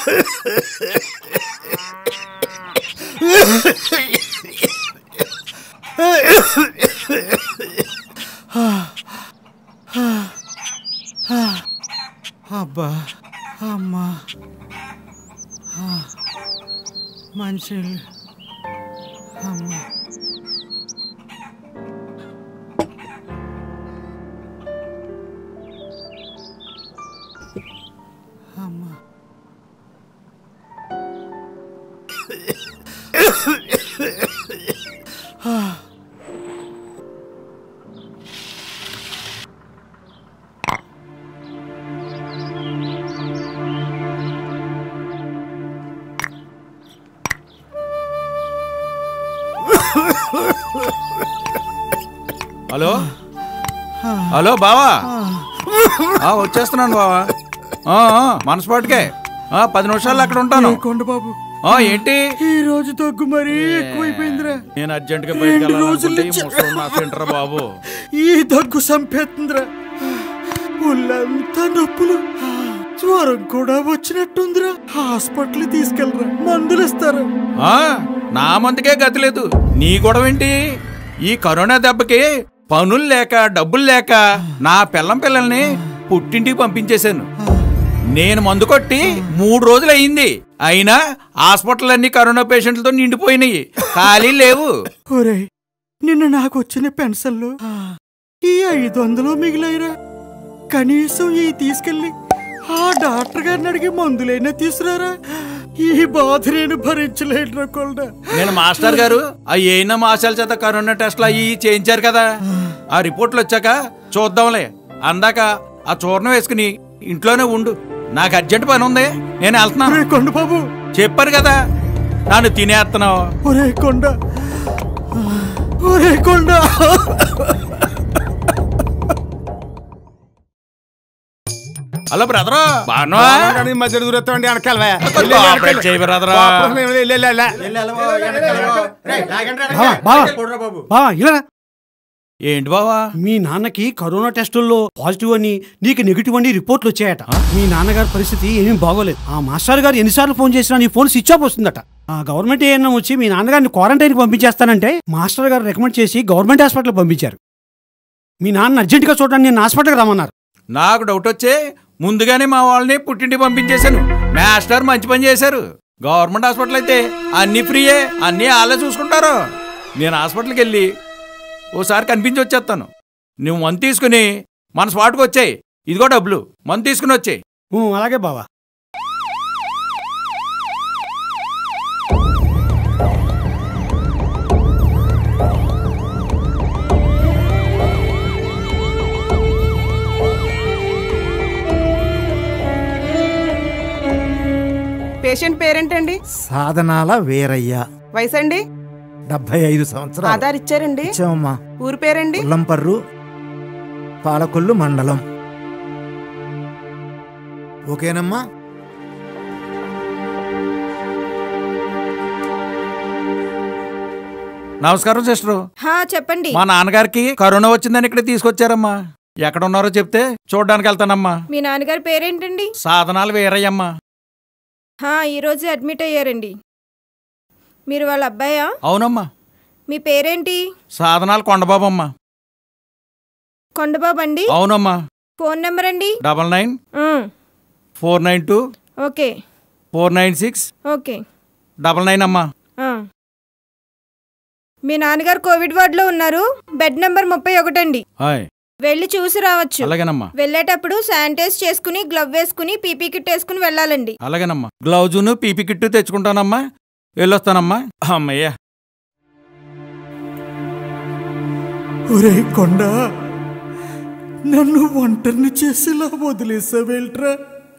అబ్బా అమ్మా ఆ, మనుషులు అమ్మా అమ్మా హలో హలో బావా ఆ, వచ్చేస్తున్నాను బావా ఆ, ఆ, మనస్పాటికే ఆ, పది నిమిషాల్లో అక్కడ ఉంటాను కొండబాబు ఆ, ఏంటి ఈ రోజు దగ్గు మరీ ఎక్కువైపోయిందిరా నేను అర్జెంట్ గా బయటికి రెండు రోజుల వెళ్ళాలనుకుంటే ఈ నుంచి- ముసలోడు నా సెంటర్ బాబు ఈ దగ్గు సంపేతుందిరా ఒళ్ళంతా నొప్పులు జ్వరం కూడా వచ్చినట్టుందిరా హాస్పిటల్ తీసుకెళ్ళరా మందులు ఇస్తారా ఆ, నా మందుకే గతి లేదు నీ గొడవ ఏంటి ఈ కరోనా దెబ్బకి పనులు లేక డబ్బులు లేక నా పిల్లం పిల్లల్ని పుట్టింటికి పంపించేశాను నేను మందు కొట్టి మూడు రోజులు అయింది అయినా హాస్పిటల్ అన్ని కరోనా పేషెంట్లతో నిండిపోయినాయి ఖాళీ లేవు ఒరేయ్ నిన్న నాకు వచ్చిన పెన్షన్లు ఈ ఐదు వందలు మిగిలాయిరా కనీసం ఈ తీసుకెళ్ళి ఆ డాక్టర్ గారిని అడిగి మందులైనా తీసుకురారా ఈ బాధ నేను భరించలేనురా కొండ నేను మాస్టర్ గారు ఆ ఏనా మాసాల చేత కరోనా టెస్ట్లు అయ్యి చేయించారు కదా ఆ రిపోర్ట్లు వచ్చాక చూద్దాంలే అందాక ఆ చూర్ణం వేసుకుని ఇంట్లోనే ఉండు నాకు అర్జెంట్ పని ఉంది నేను వెళ్తున్నాను ఒరే కొండ బాబు చెప్పారు కదా నన్ను తినేస్తున్నావు ఒరే కొండ ఒరే కొండ హలో బ్రదరు బాగా కానీ మధ్య దూరత్వం వెనకాలవా కోఆపరేట్ చేయి బ్రదరు బావా ఇలా రా. ఏంటి బావా మీ నాన్నకి కరోనా టెస్టుల్లో పాజిటివ్ అని నీకు నెగిటివ్ అని రిపోర్ట్లు వచ్చాయట మీ నాన్నగారి పరిస్థితి ఏమీ బాగోలేదు ఆ మాస్టర్ గారు ఎన్నిసార్లు ఫోన్ చేసినా నీ ఫోన్ స్విచ్ ఆఫ్ వస్తుందట ఆ గవర్నమెంట్ ఏమన్నా వచ్చి మీ నాన్నగారిని క్వారంటైన్ పంపించేస్తానంటే మాస్టర్ గారు రికమెండ్ చేసి గవర్నమెంట్ హాస్పిటల్ పంపించారు మీ నాన్న అర్జెంటుగా చూడడానికి నేను హాస్పిటల్కి రమ్మన్నారు నాకు డౌట్ వచ్చే ముందుగానే మా వాళ్ళని పుట్టింటికి పంపించేశాను మాస్టర్ మంచి పని చేశారు గవర్నమెంట్ హాస్పిటల్ అయితే అన్ని ఫ్రీయే అన్నీ వాళ్ళే చూసుకుంటారు నేను హాస్పిటల్కి వెళ్ళి ఓసారి కనిపించి వచ్చేస్తాను నువ్వు మందు తీసుకుని మన స్పాట్కి వచ్చాయి ఇదిగో డబ్బులు మందు తీసుకుని వచ్చాయి ఊ, అలాగే బావా పేషెంట్ పేరేంటండి సాధనాల వీరయ్య వయసు అండి డెబ్బై ఐదు సంవత్సరాలు ఆధార్ ఇచ్చారండి ఇచ్చామమ్మా ఊరు పేరండి ఉల్లంపర్రు పాలకొల్లు మండలం ఓకేనమ్మా నమస్కారం సిస్టరు హా చెప్పండి మా నాన్నగారికి కరోనా వచ్చిందని ఇక్కడ తీసుకొచ్చారమ్మా ఎక్కడ ఉన్నారో చెప్తే చూడడానికి వెళ్తానమ్మా మీ నాన్నగారి పేరేంటండి సాధనాలు వేరయ్యమ్మా హా ఈరోజు అడ్మిట్ అయ్యారండి మీరు వాళ్ళ అబ్బాయా అవునమ్మా మీ పేరేంటి సాధనాలు కొండబాబమ్మా కొండబాబు అండి అవునమ్మా ఫోన్ నెంబర్ అండి double nine um, four nine two okay four nine six okay double nine అమ్మా ఆ. మీ నాన్నగారు కోవిడ్ వార్డులో ఉన్నారు బెడ్ నెంబర్ ముప్పై ఒకటండి హాయ్ వెళ్ళి చూసి రావచ్చు అలాగేనమ్మా వెళ్ళేటప్పుడు శానిటైజ్ చేసుకుని గ్లవ్ వేసుకుని పీపీ కిట్ వేసుకుని వెళ్ళాలండి అలాగేనమ్మా గ్లౌజును పీపీ కిట్టు తెచ్చుకుంటానమ్మా వెళ్ళొస్తానమ్మా అమ్మయ్యా ఒరే కొండ నన్ను ఒంటరిని చేసేలా వదిలేసావేల్ట్రా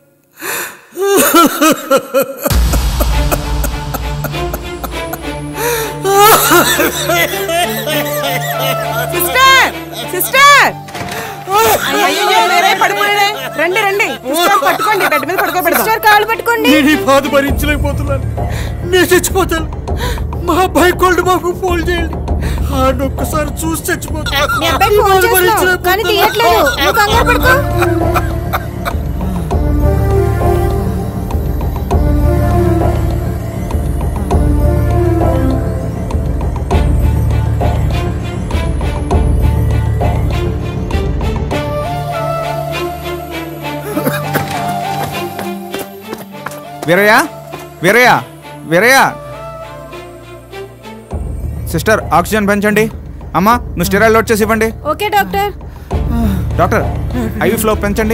సిస్టర్ సిస్టర్ అయ్యయ్యో, వేరే పడిపోయాడే రండి రండి సిస్టర్ పట్టుకోండి బెడ్ మీద పడుకోబెడతాం సిస్టర్ కాలు పట్టుకోండి నేను ఈ బాధ భరించలేకపోతున్నాను నేను చచ్చిపోతాను మా అబ్బాయి కొండ బాబు ఫోన్ చేయండి ఆడు ఒక్కసారి చూసి చచ్చిపోతాను మీ అబ్బాయి ఫోన్ చేస్తున్నావు కానీ తీయట్లేదు నువ్వు కంగారు పడుకో వీరయ్య వీరయ్య వీరయ్య సిస్టర్ ఆక్సిజన్ పెంచండి అమ్మా నువ్వు స్టెరాయిడ్ లోడ్ చేసి ఇవ్వండి okay doctor doctor IV flow పెంచండి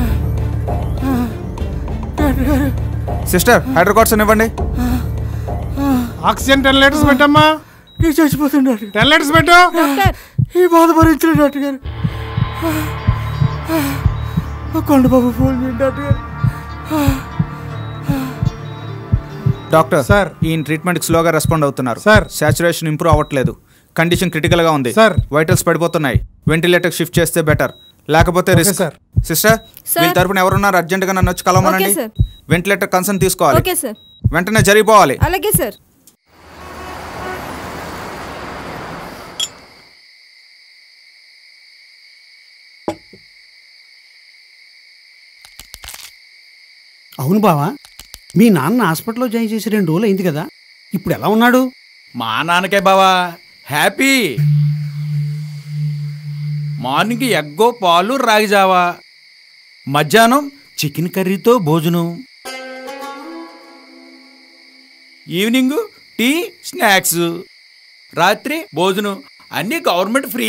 సిస్టర్ హైడ్రోకాట్సన్ ఇవ్వండి ఆక్సిజన్ టెన్ లీటర్స్ పెట్టమ్మా నేను చచ్చిపోతాను డాక్టర్ టెన్ లీటర్స్ పెట్టు డాక్టర్ ఈ బాధ భరించలేదు డాక్టర్ గారు కొండబాబు ఫోన్ చేయండి డాక్టర్ గారు డాక్టర్ సార్. ఈయన ట్రీట్మెంట్ స్లోగా రెస్పాండ్ అవుతున్నారు సార్. సాచురేషన్ ఇంప్రూవ్ అవ్వట్లేదు కండిషన్ క్రిటికల్ గా ఉంది సార్. వైటల్స్ పడిపోతున్నాయి వెంటిలేటర్ షిఫ్ట్ చేస్తే బెటర్ లేకపోతే రిస్క్ సార్. Sister sir. వీళ్ళ తరపున ఎవరున్నారు అర్జెంట్ గా నన్ను వచ్చి కలవమనండి ఓకే, సార్. వెంటిలేటర్ కన్సర్న్ తీసుకోవాలి ఓకే సార్ వెంటనే జరిగిపోవాలి అలాగే సార్ అవును బావా మీ నాన్న హాస్పిటల్లో జాయిన్ చేసి రెండు రోజులు అయింది కదా ఇప్పుడు ఎలా ఉన్నాడు మా నాన్నకే బావా హ్యాపీ మార్నింగ్ ఎగ్గో పాలు రాగి జావా మధ్యాహ్నం చికెన్ కర్రీతో భోజనం ఈవినింగ్ టీ స్నాక్స్ రాత్రి భోజనం అన్నీ government free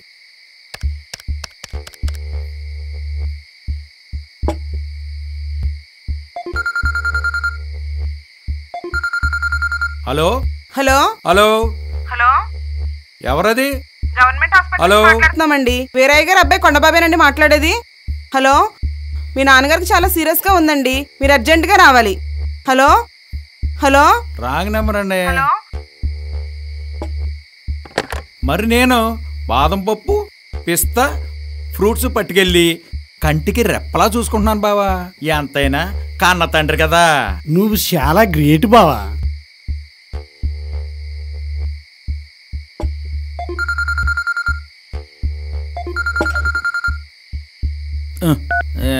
hello hello hello hello ఎవరది గవర్నమెంట్ హాస్పిటల్ హలో. మాట్లాడుతున్నామండి వీరయ్య గారు అబ్బాయి కొండబాబేనండి మాట్లాడేది హలో మీ నాన్నగారికి చాలా సీరియస్ గా ఉందండి మీరు అర్జెంట్ గా రావాలి హలో హలో రాంగ్ నెంబర్ అండి మరి నేను బాదం పప్పు పిస్తా ఫ్రూట్స్ పట్టుకెళ్ళి కంటికి రెప్పలా చూసుకుంటున్నాను బావా ఎంతైనా కన్న తండ్రి కదా నువ్వు చాలా గ్రేట్ బావా ఏ.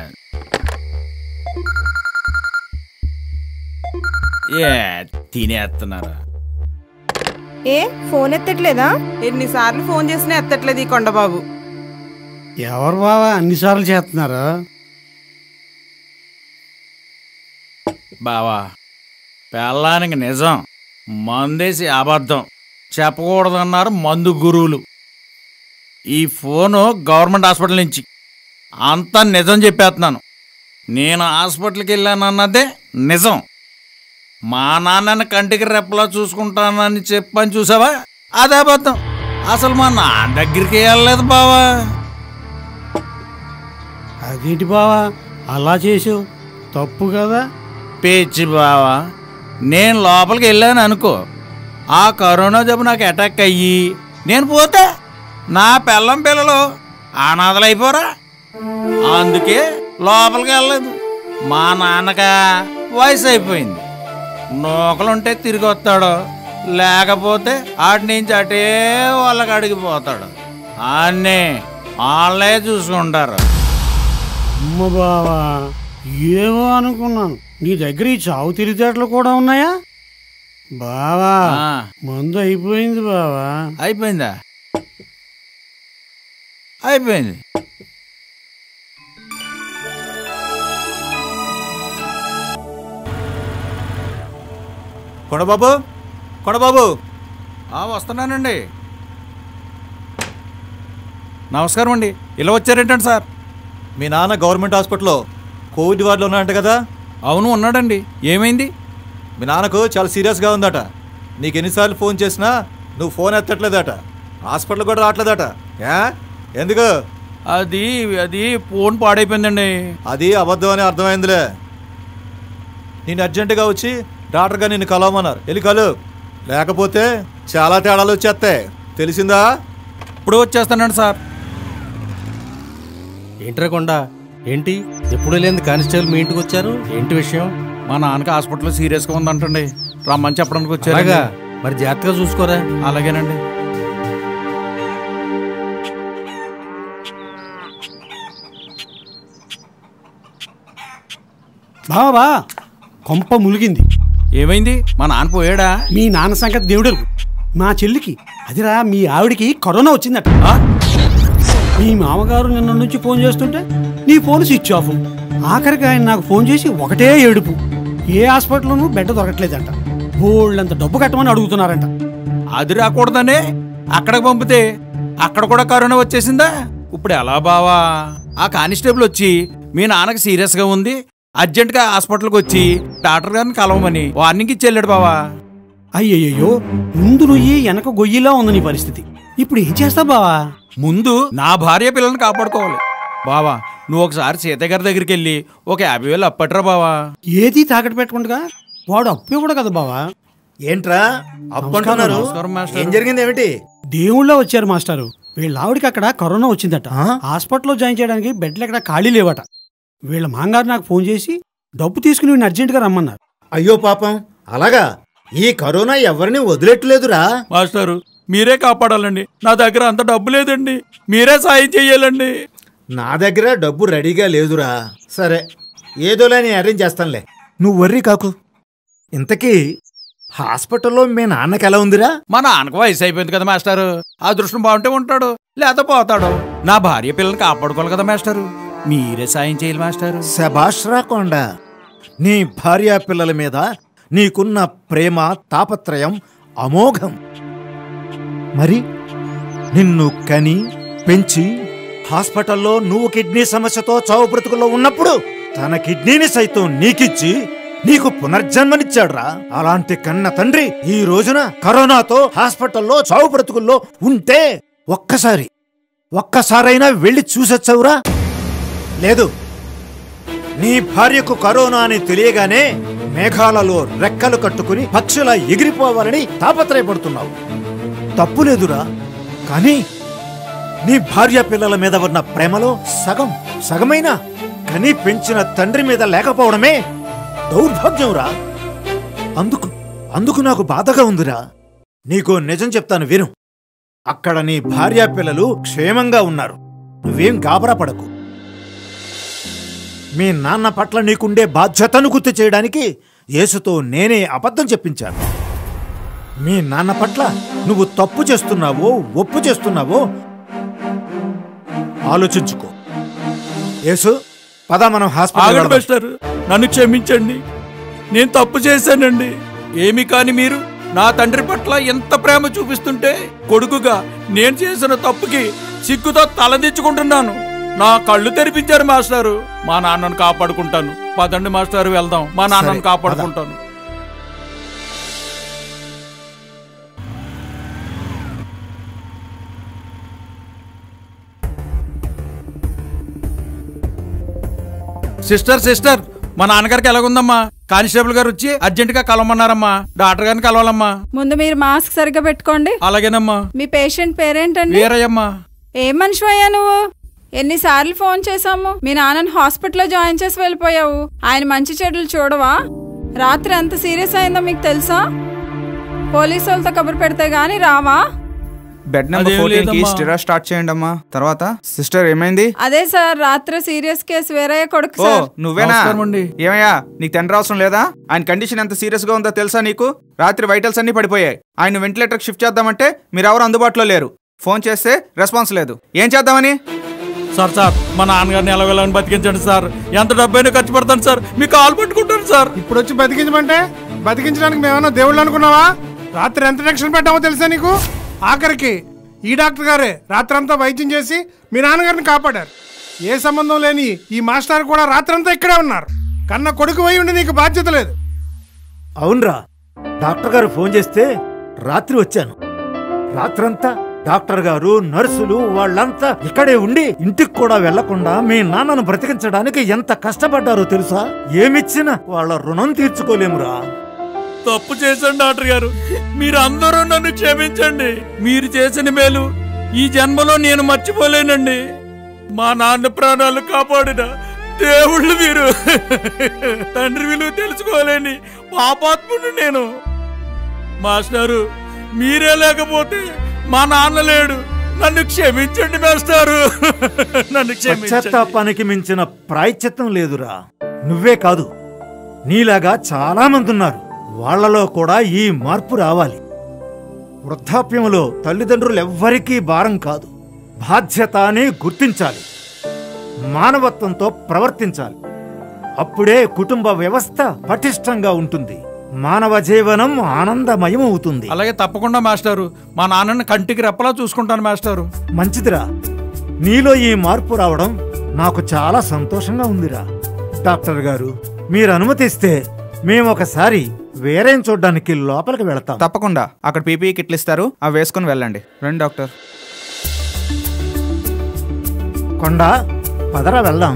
ఏ తినేస్తున్నారా ఏ ఫోన్ ఎత్తట్లేదా ఎన్నిసార్లు ఫోన్ చేసినా ఎత్తట్లేదు ఈ కొండబాబు ఎవరు బావా అన్నిసార్లు చేస్తున్నారు బావా పెళ్ళానికి నిజం మందేసి అబద్ధం చెప్పకూడదన్నారు మందు గురువులు ఈ ఫోను గవర్నమెంట్ హాస్పిటల్ నుంచి అంతా నిజం చెప్పేస్తున్నాను నేను హాస్పిటల్కి వెళ్ళానన్నదే నిజం మా నాన్నని కంటికి రెప్పలా చూసుకుంటానని చెప్పని చూసావా అదే అబద్ధం అసలు మా నాన్న దగ్గరికి వెళ్ళలేదు బావా అదేంటి బావా అలా చేసావు తప్పు కదా పేచి బావా నేను లోపలికి వెళ్ళాను అనుకో ఆ కరోనా జబ్బు నాకు అటాక్ అయ్యి నేను పోతే నా పిల్లం పిల్లలు అనాథలైపోరా అందుకే లోపలికి వెళ్ళలేదు మా నాన్నక వయసు అయిపోయింది నూకలుంటే తిరిగి వస్తాడు లేకపోతే ఆటి నుంచి అటే వాళ్ళకి అడిగిపోతాడు అన్నీ వాళ్ళే చూసుకుంటారు అమ్మ బావా ఏమో అనుకున్నాను నీ దగ్గర ఈ చావు తిరిగేటట్లు కూడా ఉన్నాయా బావా ఆ. మందు అయిపోయింది బావా అయిపోయిందా అయిపోయింది కొండబాబు కొండబాబు ఆ, వస్తున్నానండి నమస్కారం అండి ఇలా వచ్చారేంటండి సార్ మీ నాన్న గవర్నమెంట్ హాస్పిటల్లో కోవిడ్ వార్డులో ఉన్నాడంట కదా అవును ఉన్నాడండి ఏమైంది మీ నాన్నకు చాలా సీరియస్గా ఉందట నీకు ఎన్నిసార్లు ఫోన్ చేసినా నువ్వు ఫోన్ ఎత్తట్లేదట హాస్పిటల్ కూడా రావట్లేదట ఏ ఎందుకు అది అది ఫోన్ పాడైపోయిందండి అది అబద్ధం అని అర్థమైందిలే నేను అర్జెంటుగా వచ్చి డాక్టర్గా నిన్ను కలవమన్నారు వెళ్ళి కలు లేకపోతే చాలా తేడాలు వచ్చేస్తాయి తెలిసిందా ఇప్పుడు వచ్చేస్తానండి సార్ ఏంట్రా కొండ ఏంటి ఎప్పుడు లేని కానిస్టేబుల్ మీ ఇంటికి వచ్చారు ఏంటి విషయం మా నాన్నకి హాస్పిటల్లో సీరియస్గా ఉందంటండి రమ్మని చెప్పడానికి వచ్చారు అలాగా మరి జాగ్రత్తగా చూసుకోరా అలాగేనండి బావా కొంప ములిగింది ఏమైంది మా నాన్న పోయాడా మీ నాన్న సంగతి దేవుడు మా చెల్లికి అదిరా మీ ఆవిడికి కరోనా వచ్చిందట ఆ? మీ మామగారు నిన్న నుంచి ఫోన్ చేస్తుంటే నీ ఫోన్ స్విచ్ ఆఫ్ ఆఖరికి ఆయన నాకు ఫోన్ చేసి ఒకటే ఏడుపు ఏ హాస్పిటల్లోనూ బెడ్ దొరకట్లేదంట బోళ్ళంత డబ్బు కట్టమని అడుగుతున్నారంట అది రాకూడదనే అక్కడికి పంపితే అక్కడ కూడా కరోనా వచ్చేసిందా ఇప్పుడు ఎలా బావా ఆ కానిస్టేబుల్ వచ్చి మీ నాన్నకి సీరియస్ గా ఉంది అర్జెంట్ గా హాస్పిటల్కి వచ్చి డాక్టర్ గారిని కలవమని వార్నింగ్ ఇచ్చి వెళ్ళాడు బావా అయ్యయ్యో ముందు నుయ్యి వెనక గొయ్యిలా ఉంది నీ పరిస్థితి ఇప్పుడు ఏం చేస్తావు బావా ముందు నా భార్య పిల్లల్ని కాపాడుకోవాలి బావా నువ్వు ఒకసారి సీతయ్య గారి దగ్గరికి వెళ్ళి ఒక యాభై వేలు అప్పట్రా బావా ఏది తాకట్టు పెట్టకుండా వాడు అప్పు ఇవ్వడు కదా బావా ఏంట్రా అప్పు అంటున్నారు నమస్కారం, మాస్టర్. ఏం జరిగింది ఏమిటి దేవుళ్ళ వచ్చారు మాస్టారు వీళ్ళ ఆవిడకి అక్కడ కరోనా వచ్చిందట హాస్పిటల్లో జాయిన్ చేయడానికి బెడ్లు ఎక్కడ ఖాళీ లేవట వీళ్ళ మాంగారు నాకు ఫోన్ చేసి డబ్బు తీసుకుని వీడిని అర్జెంటుగా రమ్మన్నారు అయ్యో పాపం అలాగా ఈ కరోనా ఎవరిని వదిలేట్లేదురా మాస్టారు మీరే కాపాడాలండి నా దగ్గర అంత డబ్బు లేదండి మీరే సాయం చెయ్యాలండి నా దగ్గర డబ్బు రెడీగా లేదురా సరే ఏదోలా నేను అరేంజ్ చేస్తానులే నువ్వు వర్రీ కాకు ఇంతకీ హాస్పిటల్లో మీ నాన్నకి ఎలా ఉందిరా మా నాన్నకు వయసు అయిపోయింది కదా మాస్టారు అదృష్టం బాగుంటే ఉంటాడు లేకపోతే పోతాడు నా భార్య పిల్లల్ని కాపాడుకోవాలి కదా మాస్టారు మీరే సాయం చేయాలి మాస్టారు శభాష్ రాకొండ నీ భార్యా పిల్లల మీద నీకున్న ప్రేమ తాపత్రయం అమోఘం మరి నిన్ను కని పెంచి హాస్పిటల్లో నువ్వు కిడ్నీ సమస్యతో చావు బ్రతుకుల్లో ఉన్నప్పుడు తన కిడ్నీని సైతం నీకిచ్చి నీకు పునర్జన్మనిచ్చాడురా అలాంటి కన్న తండ్రి ఈ రోజున కరోనాతో హాస్పిటల్లో చావు బ్రతుకుల్లో ఉంటే ఒక్కసారి ఒక్కసారైనా వెళ్ళి చూసొచ్చావురా లేదు నీ భార్యకు కరోనా అని తెలియగానే మేఘాలలో రెక్కలు కట్టుకుని పక్షులా ఎగిరిపోవాలని తాపత్రయపడుతున్నావు తప్పు లేదురా కానీ నీ భార్య పిల్లల మీద ఉన్న ప్రేమలో సగం సగమైన కని పెంచిన తండ్రి మీద లేకపోవడమే దౌర్భాగ్యంరా అందుకు అందుకు నాకు బాధగా ఉందిరా నీకో నిజం చెప్తాను విను అక్కడ నీ భార్యా పిల్లలు క్షేమంగా ఉన్నారు నువ్వేం గాబరా పడకు మీ నాన్న పట్ల నీకుండే బాధ్యతను గుర్తు చేయడానికి యేసుతో నేనే అబద్ధం చెప్పించాను మీ నాన్న పట్ల నువ్వు తప్పు చేస్తున్నావో ఒప్పు చేస్తున్నావో ఆలోచించుకో యేసు పద మనం హాస్పిటల్ ఆగండి వెళ్దాం. మాస్టర్ నన్ను క్షమించండి నేను తప్పు చేశానండి ఏమి కాని మీరు నా తండ్రి పట్ల ఎంత ప్రేమ చూపిస్తుంటే కొడుకుగా నేను చేసిన తప్పుకి సిగ్గుతో తలదించుకుంటున్నాను నా కళ్ళు తెరిపించారు మాస్టారు మా నాన్నను కాపాడుకుంటాను పదండి మాస్టారు వెళ్దాం మా నాన్నను సరే, కాపాడుకుంటాను సిస్టర్ సిస్టర్ మా నాన్నగారికి ఎలాగుందమ్మా కానిస్టేబుల్ గారు వచ్చి అర్జెంట్ గా కలవమన్నారమ్మా డాక్టర్ గారిని కలవాలమ్మా ముందు మీరు మాస్క్ సరిగ్గా పెట్టుకోండి అలాగేనమ్మా మీ పేషెంట్ పేరేంటండి వీరయ్యమ్మా ఏం మనిషి అయ్యా నువ్వు ఎన్నిసార్లు ఫోన్ చేశాము మీ నాన్నని హాస్పిటల్లో జాయిన్ చేసి వెళ్ళిపోయావు ఆయన మంచి చెడులు చూడవా రాత్రి ఎంత సీరియస్ అయిందో మీకు తెలుసా పోలీసు వాళ్ళతో కబురు పెడితే గానీ రావా బెడ్ నెంబర్ అదేం ఫోర్టీన్ కి లేదమ్మా. స్టిరా స్టార్ట్ చేయండి అమ్మా తర్వాత సిస్టర్ ఏమైంది అదే సార్ రాత్రి సీరియస్ కేసు వేరయ్య కొడుకు ఓ సార్ నువ్వేనా నమస్కారం అండి. ఏమయ్యా నీకు తండ్రి అవసరం లేదా ఆయన కండిషన్ ఎంత సీరియస్ గా ఉందో తెలుసా నీకు రాత్రి వైటల్స్ అన్ని పడిపోయాయి ఆయన వెంటిలేటర్ షిఫ్ట్ చేద్దామంటే మీరు ఎవరు అందుబాటులో లేరు ఫోన్ చేస్తే రెస్పాన్స్ లేదు ఏం చేద్దామని సార్ సార్ మా నాన్నగారిని ఎలాగోలని బతికించండి సార్ ఎంత డబ్బైనా ఖర్చు పెడతాను సార్ మీ కాల్ పట్టుకుంటాను సార్ ఇప్పుడు వచ్చి బతికించమంటే బతికించడానికి మేమన్నా దేవుళ్ళు అనుకున్నావా రాత్రి ఎంత టెన్షన్ పెట్టామో తెలుసా నీకు ఆఖరికి ఈ డాక్టర్ గారే రాత్రంతా వైద్యం చేసి మీ నాన్నగారిని కాపాడారు ఏ సంబంధం లేని ఈ మాస్టర్ కూడా రాత్రంతా ఇక్కడే ఉన్నారు కన్న కొడుకు పోయి ఉండి నీకు బాధ్యత లేదు అవునరా డాక్టర్ గారు ఫోన్ చేస్తే రాత్రి వచ్చాను రాత్రంతా డాక్టర్ గారు నర్సులు వాళ్ళంతా ఇక్కడే ఉండి ఇంటికి కూడా వెళ్లకుండా మీ నాన్నను బ్రతికించడానికి ఎంత కష్టపడ్డారో తెలుసా ఏమిచ్చినా వాళ్ళ రుణం తీర్చుకోలేమురా తప్పు చేశాను డాక్టర్ గారు మీరు అందరూ నన్ను క్షమించండి మీరు చేసిన మేలు ఈ జన్మలో నేను మర్చిపోలేనండి మా నాన్న ప్రాణాలు కాపాడిన దేవుళ్ళు మీరు తండ్రి విలువ తెలుసుకోలేని పాపాత్ముడు నేను మాస్టారు మీరే లేకపోతే మా నాన్న లేడు నన్ను క్షమించండి మాస్టారు నన్ను క్షమించండి పశ్చాత్తాపానికి మించిన ప్రాయశ్చిత్తం లేదురా నువ్వే కాదు నీలాగా చాలా మంది ఉన్నారు వాళ్ళలో కూడా ఈ మార్పు రావాలి వృద్ధాప్యంలో తల్లిదండ్రులు ఎవ్వరికీ భారం కాదు బాధ్యత అని గుర్తించాలి మానవత్వంతో ప్రవర్తించాలి అప్పుడే కుటుంబ వ్యవస్థ పటిష్టంగా ఉంటుంది మానవ జీవనం ఆనందమయం అవుతుంది అలాగే తప్పకుండా మాస్టారు మా నాన్నని కంటికి రెప్పలా చూసుకుంటాను మాస్టారు మంచిదిరా నీలో ఈ మార్పు రావడం నాకు చాలా సంతోషంగా ఉందిరా డాక్టర్ గారు మీరు అనుమతిస్తే మేము ఒకసారి వేరేం చూడడానికి లోపలికి వెళతాం తప్పకుండా అక్కడ పీపీఈ కిట్లు ఇస్తారు అవి వేసుకొని వెళ్ళండి రండి డాక్టర్ కొండ పదరా వెళ్దాం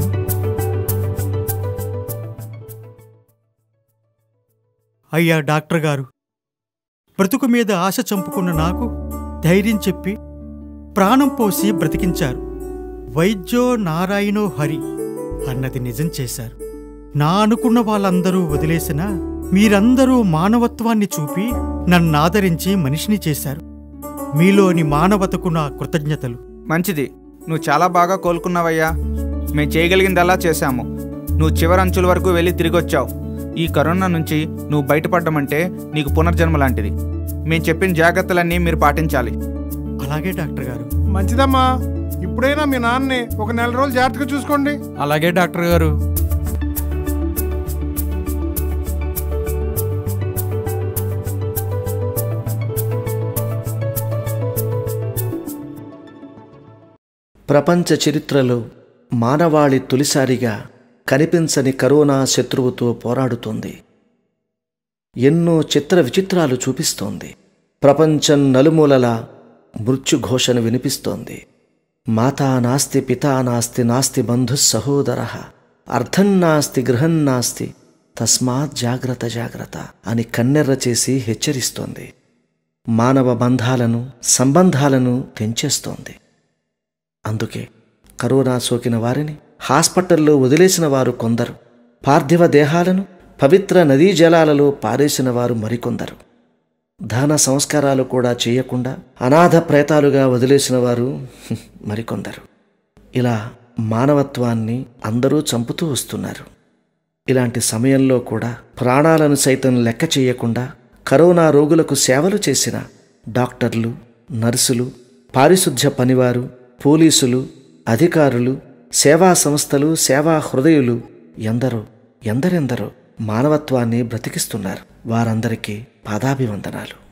అయ్యా డాక్టర్ గారు బ్రతుకు మీద ఆశ చంపుకున్న నాకు ధైర్యం చెప్పి ప్రాణం పోసి బ్రతికించారు వైద్యో నారాయణో హరి అన్నది నిజం చేశారు నా అనుకున్న వాళ్ళందరూ వదిలేసినా మీరందరూ మానవత్వాన్ని చూపి నన్నాదరించి మనిషిని చేశారు మీలోని మానవతకు నా కృతజ్ఞతలు మంచిది నువ్వు చాలా బాగా కోలుకున్నావయ్యా మేము చేయగలిగిందల్లా చేశాము నువ్వు చివరి అంచుల వరకు వెళ్ళి తిరిగి వచ్చావు ఈ కరోనా నుంచి నువ్వు బయటపడ్డమంటే నీకు పునర్జన్మ లాంటిది మేము చెప్పిన జాగ్రత్తలన్నీ మీరు పాటించాలి అలాగే డాక్టర్ గారు మంచిదమ్మా ఇప్పుడైనా మీ నాన్నని ఒక నెల రోజులు జాగ్రత్తగా చూసుకోండి అలాగే డాక్టర్ గారు ప్రపంచ చరిత్రలో మానవాళి తొలిసారిగా కనిపించని కరోనా శత్రువుతో పోరాడుతోంది ఎన్నో చిత్ర విచిత్రాలు చూపిస్తోంది ప్రపంచం నలుమూలలా మృత్యుఘోషను వినిపిస్తోంది మాతా నాస్తి పితా నాస్తి నాస్తి బంధు సహోదర అర్థం నాస్తి గృహం నాస్తి తస్మాత్ జాగ్రత్త జాగ్రత్త అని కన్నెర్ర చేసి హెచ్చరిస్తోంది మానవ బంధాలను సంబంధాలను తెంచేస్తోంది అందుకే కరోనా సోకిన వారిని హాస్పిటల్లో వదిలేసిన వారు కొందరు పార్థివ దేహాలను పవిత్ర నదీ జలాలలో పారేసిన వారు మరికొందరు దాన సంస్కారాలు కూడా చేయకుండా అనాథ ప్రేతాలుగా వదిలేసిన వారు హ్మ్, మరికొందరు ఇలా మానవత్వాన్ని అందరూ చంపుతూ వస్తున్నారు ఇలాంటి సమయంలో కూడా ప్రాణాలను సైతం లెక్క చేయకుండా కరోనా రోగులకు సేవలు చేసిన డాక్టర్లు నర్సులు పారిశుధ్య పనివారు పోలీసులు అధికారులు సేవా సంస్థలు సేవా హృదయులు ఎందరో ఎందరెందరో మానవత్వాన్ని బ్రతికిస్తున్నారు వారందరికీ పాదాభివందనాలు